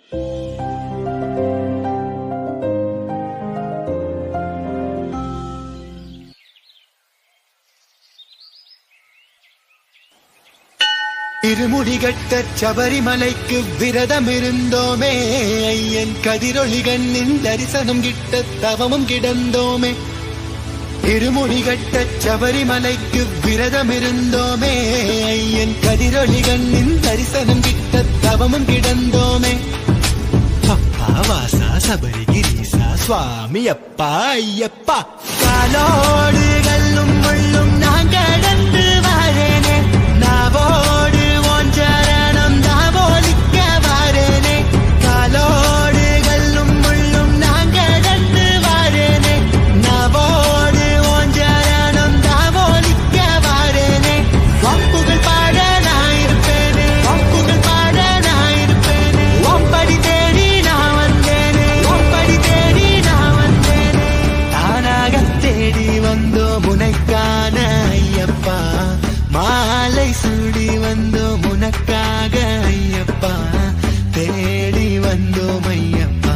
இருமுடிகட்ட சபரிமலைக்கு விரதம் இருந்தோமே ஐயன் கதிரொளி கண்ணின் தரிசனம் கிட்ட தவமும் கிடந்தோமே இருமுடிகட்ட சபரிமலைக்கு விரதம் இருந்தோமே ஐயன் கதிரொளி கண்ணின் தரிசனம் கிட்ட தவமும் கிடந்தோமே அப்பா வாசா சபரிகிரீசா சுவாமி அப்பா ஐயப்பா காலோடு கல்லும் முள்ளும் நான் கடந்து வரேனே நாவோடு உன் சரணம் தாவோலிக்க வரேனே காலோடு கல்லும் முள்ளும் நான் கடந்து வரேனே நாவோடு உன் சரணம் தாவோலிக்க வரேனே வம்புகள் பாட நான் இருப்பேனே வம்புகள் பாட நான் இருப்பேனே ஒம்படி தேடி நான் வந்தேனே ஒம்படி தேடி நான் வந்தேனே தானாக தேடி வந்தோம் உனக்கான ஐயப்பா மாலை சூடி வந்தோம் உனக்காக ஐயப்பா தேடி வந்தோம் ஐயப்பா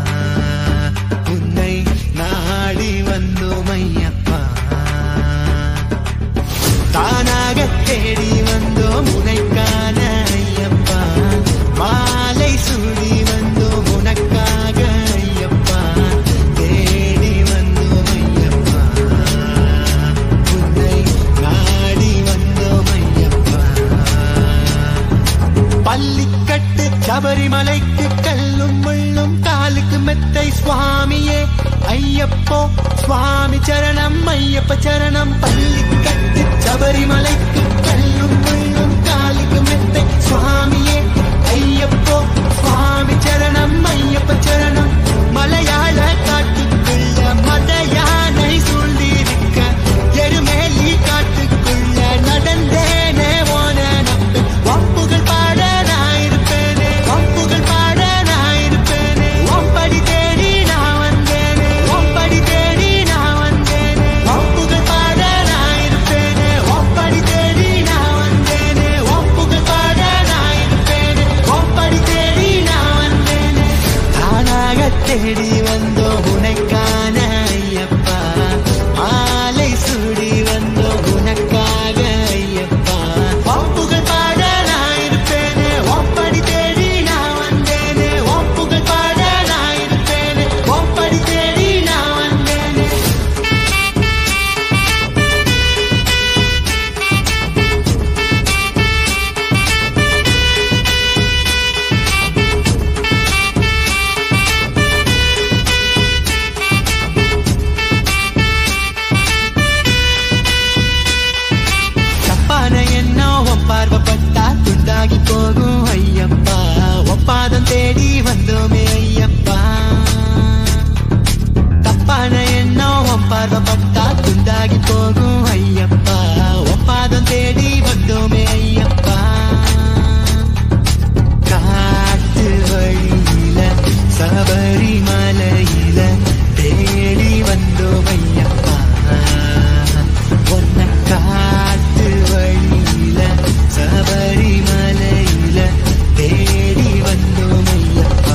உன்னை நாடி வந்தோம் ஐயப்பா தானாக தேடி வந்தோம் உனைக்கான ஐயப்பா மாலை சூடி வந்தோம் உனக்காக ஐயப்பா தேடி வந்தோம் ஐயப்பா உன்னை நாடி வந்தோம் ஐயப்பா பள்ளிக்கட்டு சபரிமலைக்கு கல்லும் முள்ளும் காலுக்கு மெத்தை சுவாமியே ஐயப்போ சுவாமி சரணம் ஐயப்ப சரணம் பள்ளிக்கட்டு சபரிமலைக்கு கல்லும் முள்ளும் காலுக்கு மெத்தை சுவாமியே ஐயப்போ சுவாமி சரணம் ஐயப்ப சரணம் மலையாள காட்டுக்குள்ள மத யானை சூழ்ந்திருக்க எருமேலி காட்டுக்குள்ள நடந்தேனே ஓன நம்பு வம்புகள் பாட நான் இருப்பேனே வம்புகள் பாட நான் இருப்பேனே ஒம்படி தேடி நான் வந்தேனே ஒம்படி தேடி நான் வந்தேனே வம்புகள் பாட நான் இருப்பேனே ஒம்படி தேடி நான் வந்தேனே வம்புகள் பாட நான் இருப்பேனே ஒம்படி தேடி நான் வந்தேனே தானாக தேடி வந்தோம் உனக்கான ஐயப்பா மாலை சூடி வந்தோம் உனக்காக ஐயப்பா ஒப்புகள் பாட நான் இருப்பேனே ஒப்படி தேடி நான் வந்தேனே ஒப்புகள் பாட நான் இருப்பேனே ஒப்படி தேடி நான் வந்தேனே தப்பான எண்ணம் உன் பார்வைப்பட்டா துண்டாகி போகும் ஐயப்பா ஒப்பாதம் தேடி வந்தோமே ஐயப்பா தப்பான எண்ணம் உன் பார்வைப்பட்டா துண்டாகி போகும் ஐயப்பா ஒப்பாதம் தேடி வந்தோமே ஐயப்பா காட்டு வழியில சபரிமலையில தேடி வந்தோம் ஐயப்பா உன்னை காட்டு வழியில சபரிமலையில தேடி வந்தோம் ஐயப்பா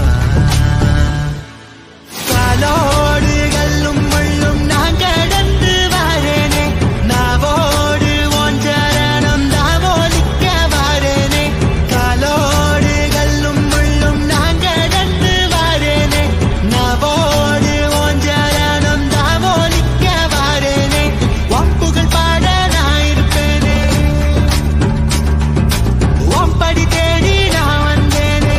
காலோடு கல்லும் முள்ளும் நான் கடந்து வரேனே நாவோடு உன் சரணம் தாவோலிக்க வரேனே காலோடு கல்லும் முள்ளும் நான் கடந்து வரேனே நாவோடு உன் சரணம் தாவோலிக்க வரேனே வம்புகள் பாட நான் இருப்பேனே ஒம்படி தேடி நான் வந்தேனே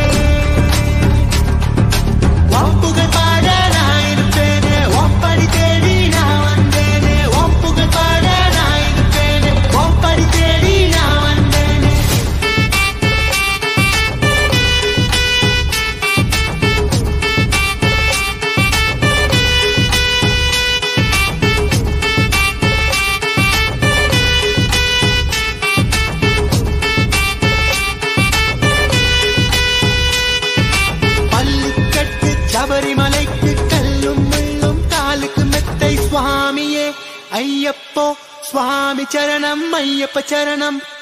வம்புகள் பாட நான் இருப்பேனே ஒம்படி தேடி நான் வந்தேனே வம்புகள் பாட நான் இருப்பேனே ஒம்படி தேடி நான் வந்தேனே பள்ளிக்கட்டு சபரிமலைக்கு கல்லும் முள்ளும் காலுக்கு மெத்தை சுவாமியே ஐயப்போ சுவாமி சரணம் ஐயப்ப சரணம்